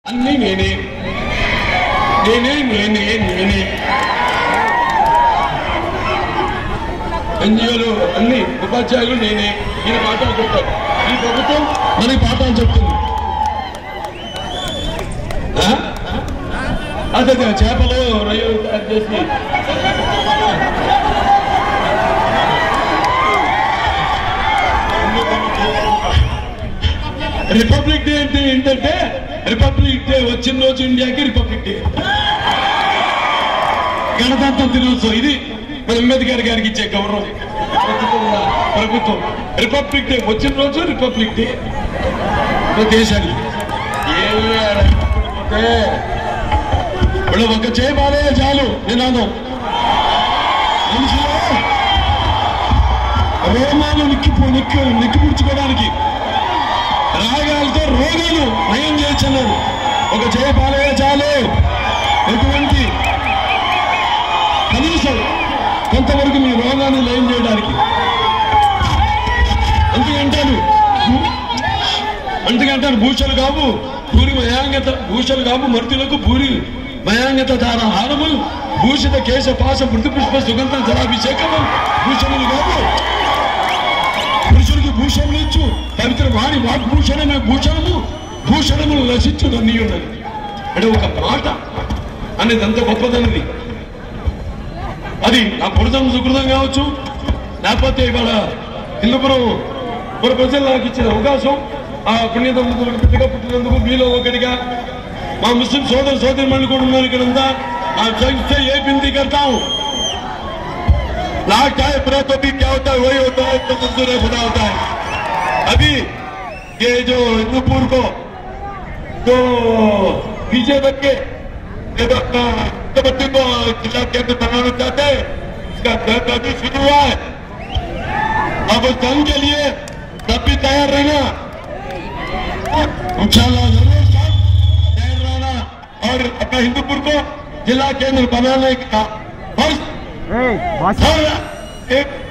అన్ని నేనే నేనే నేనే నేనే ఎన్జిఓలు అన్ని ఉపాధ్యాయులు నేనే ఈయన పాఠాలు చెప్తారు ఈ ప్రభుత్వం మనకి పాఠాలు చెప్తుంది ఆ? అదే అదే, చేపలు రొయ్యలు తయారు చేసి రిపబ్లిక్ డే అంటే ఏంటంటే రిపబ్లిక్ డే వచ్చిన రోజు ఇండియాకి రిపబ్లిక్ డే గణతంత్ర దినోత్సవం ఇది మన అంబేద్కర్ గారికి ఇచ్చే గౌరవం ప్రభుత్వం- ప్రభుత్వం రిపబ్లిక్ డే వచ్చిన రోజు రిపబ్లిక్ డే మన దేశానికి ఏమీ అడగకపోతే ఇప్పుడు ఒక చేయబాలే చాలు నినాదం మనుషులు రోమాలు నిక్కిపో నిక్కి నిక్కి పుడుచుకోవడానికి రాగాలతో రోగాలు నయం చేయొచ్చన్నారు ఒక జయపాలయ చాలు ఎటువంటి కనీసం కొంతవరకు మీ రోగాన్ని నయం చేయడానికి అందుకంటారు అందుకంటారు భూషలు కావు భూరి మయాంగత భూషలు కావు మరుతులకు భూరి మయాంగత దార హారములు భూషిత కేశ పాశ మృదు పుష్ప సుగంధ జలాభిషేకము భూషణులు కావు పురుషుడికి భూషణములు ఇచ్చు పవిత్ర వాణి వాగ్భూషణమే భూషణము భూషణములు నశించు నన్ను ఉన్నది అంటే ఒక మాట అనేది అంత గొప్పదన్నది అది నా పురుషం సుకృతం కావచ్చు లేకపోతే ఇవాళ హిందూపురం మన ప్రజలు నాకు ఇచ్చిన అవకాశం ఆ పుణ్యదంతులకు బిడ్డగా పుట్టినందుకు మీలో ఒకటిగా మా ముస్లిం సోదర సోదరి మళ్ళీ కూడా ఉన్నారు ఇక్కడంతా ఆ సంస్థ ఏ బింది కడతాం लास्ट टाइम बुरा तो भी क्या होता है वही होता है तो मंजूर है खुदा होता है अभी ये जो हिंदूपुर को तो पीछे बन के ये तो अपना मुख्यमंत्री को जिला केंद्र बनाना चाहते हैं इसका दर्द अभी शुरू हुआ है अब उस जंग के लिए तब भी तैयार रहना इंशाल्लाह जरूर सब तैयार रहना और अपना हिंदूपुर को जिला केंद्र बनाने का फर्स्ट ఏయ్, బాస్ और एक